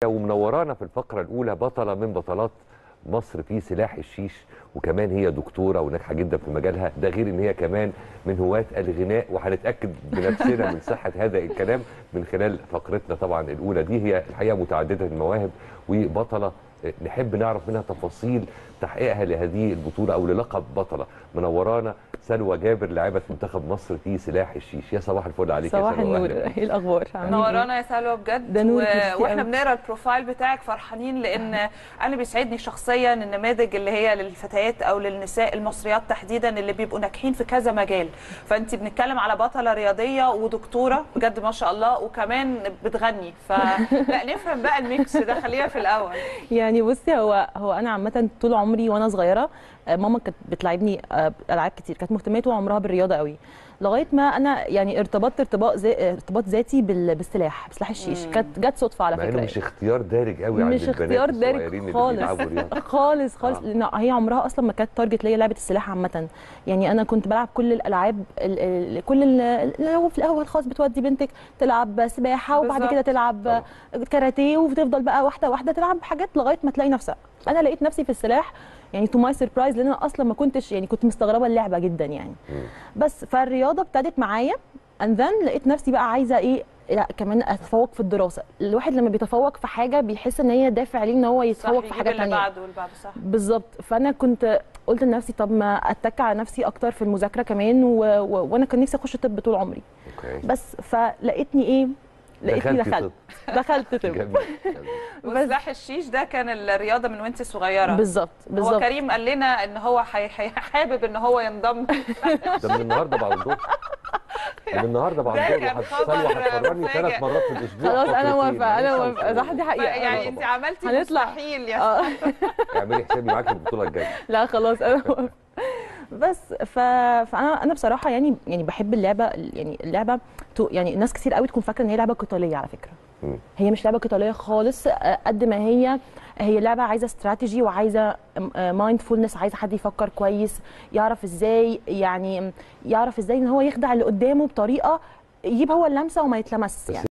ومنورانا في الفقرة الأولى بطلة من بطلات مصر في سلاح الشيش وكمان هي دكتورة وناجحة جدا في مجالها ده غير ان هي كمان من هواة الغناء وهنتأكد بنفسنا من صحة هذا الكلام من خلال فقرتنا طبعا الأولى دي هي الحقيقة متعددة المواهب وبطلة نحب نعرف منها تفاصيل تحقيقها لهذه البطولة أو للقب بطلة منورانا سلوى جابر لاعبة منتخب مصر في سلاح الشيش يا صباح الفل عليك يا صباح سلوى النور أهلا بيك. ايه الاخبار عاملين إيه؟ نورانا يا سلوى بجد ده نور و... ميرسي واحنا أوي. بنقرا البروفايل بتاعك فرحانين لان انا بيسعدني شخصيا النماذج اللي هي للفتيات او للنساء المصريات تحديدا اللي بيبقوا ناجحين في كذا مجال فانت بنتكلم على بطله رياضيه ودكتوره بجد ما شاء الله وكمان بتغني فلا نفهم بقى الميكس ده خلينا في الاول يعني بصي هو هو انا عامه طول عمري وانا صغيره آه، ماما كانت بتلعبني آه، العاب كتير كانت مهتمه طول عمرها بالرياضه قوي لغايه ما انا يعني ارتبطت ارتباط زي ارتباط ذاتي بال- بالسلاح بسلاح الشيش مم. كانت جت صدفه على مع انه فكره مش اختيار دارج قوي عند مش البنات اختيار دارج الصغيرين اللي خالص. بيلعبوا رياضة. خالص خالص آه. لان هي عمرها اصلا ما كانت تارجت ليا لعبه السلاح عامه يعني انا كنت بلعب كل الالعاب ال- ال- كل ال- اللي هو في الاول خالص بتودي بنتك تلعب سباحه وبعد بالظبط. كده تلعب كاراتيه وتفضل بقى واحده واحده تلعب حاجات لغايه ما تلاقي نفسها انا لقيت نفسي في السلاح يعني تو ماي سربرايز لان انا اصلا ما كنتش يعني كنت مستغربه اللعبه جدا يعني مم. بس فالرياضه ابتدت معايا اند ذن لقيت نفسي بقى عايزه ايه لا كمان اتفوق في الدراسه الواحد لما بيتفوق في حاجه بيحس ان هي دافع ليه ان هو صح يتفوق في يجيب حاجه اللي ثانيه بعده واللي بعده صح بالظبط فانا كنت قلت لنفسي طب ما اتك على نفسي اكتر في المذاكره كمان و... و... وانا كان نفسي اخش طب طول عمري اوكي بس فلقيتني ايه لقيتني دخلتي دخلت دخلت طب جميل وسلاح الشيش ده كان الرياضه من وانت صغيره بالظبط هو بالظبط كريم قال لنا ان هو حي- حي- حابب ان هو ينضم ده من النهارده بعد الظهر من النهارده بعد ده الظهر كان وهت- خبر سلوى هتفرجني مفاجئ. ثلاث مرات في الاسبوع خلاص انا فقرتين. موافقه انا ماشي، موافقه صح دي حقيقه يعني طبعا. انت عملتي هنطلع. مستحيل يا آه. اعملي حسابي معاكي البطوله الجايه لا خلاص انا موافقة. بس ف... فانا انا بصراحه يعني يعني بحب اللعبه يعني اللعبه تو- يعني ناس كتير قوي تكون فاكره ان هي لعبه قتاليه على فكره مم. هي مش لعبه قتاليه خالص آه، قد ما هي هي لعبه عايزه استراتيجي وعايزه مايندفولنس عايزه حد يفكر كويس يعرف ازاي يعني يعرف ازاي ان هو يخدع اللي قدامه بطريقه يجيب هو اللمسه وما يتلمس يعني